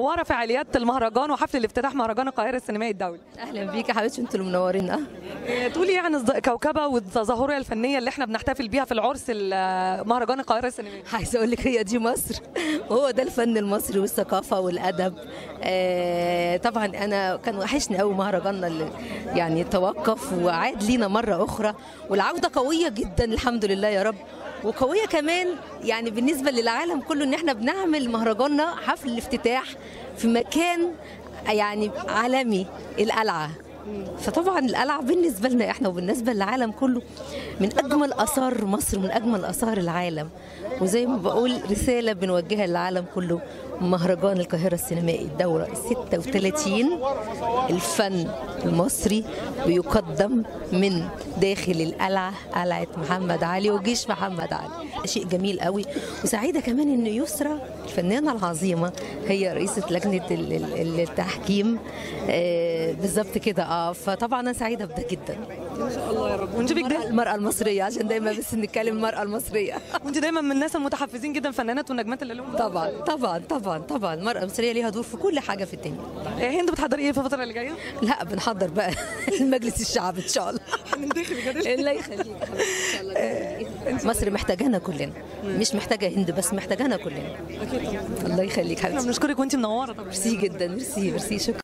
منوره فعاليات المهرجان وحفل الافتتاح مهرجان القاهره السينمائي الدولي اهلا بيك يا حبيبتي انتوا اللي منورينا إيه، تقولي عن الز- كوكبه والتظاهريه الفنيه اللي احنا بنحتفل بيها في العرس ال- مهرجان القاهره السينمائي عايزه اقول لك هي دي مصر وهو ده الفن المصري والثقافه والادب آه طبعا انا كان وحشني قوي مهرجاننا اللي يعني توقف وعاد لينا مره اخرى والعوده قويه جدا الحمد لله يا رب وقويه كمان يعني بالنسبه للعالم كله ان احنا بنعمل مهرجاننا حفل الافتتاح في مكان يعني عالمي القلعه فطبعا القلعه بالنسبه لنا احنا وبالنسبه للعالم كله من اجمل اثار مصر من اجمل اثار العالم وزي ما بقول رساله بنوجهها للعالم كله مهرجان القاهره السينمائي الدوره 36 الفن المصري بيقدم من داخل القلعه قلعه محمد علي وجيش محمد علي شيء جميل قوي وسعيده كمان ان يسرى الفنانه العظيمه هي رئيسه لجنه ال- ال- التحكيم آه، بالظبط كده اه فطبعا انا سعيده بده جدا ما شاء الله يا رب وانت بك المرأة, المرأة المصرية عشان دايما بس نتكلم المرأة المصرية وانت دايما من الناس المتحفزين جدا فنانات والنجمات اللي لهم طبعا طبعا طبعا طبعا المرأة المصرية ليها دور في كل حاجة في الدنيا إيه، هند بتحضري ايه في الفتره اللي جايه؟ لا بنحضر بقى المجلس الشعب ان شاء الله هننتخب بجد الله يخليك يا حبيبتي ان شاء الله مصر محتاجانا كلنا مش محتاجة هند بس محتاجانا كلنا اكيد طبعا الله يخليك احنا حبيبتي بنشكرك وانت منوره طبعا ميرسي جدا ميرسي ميرسي شكرا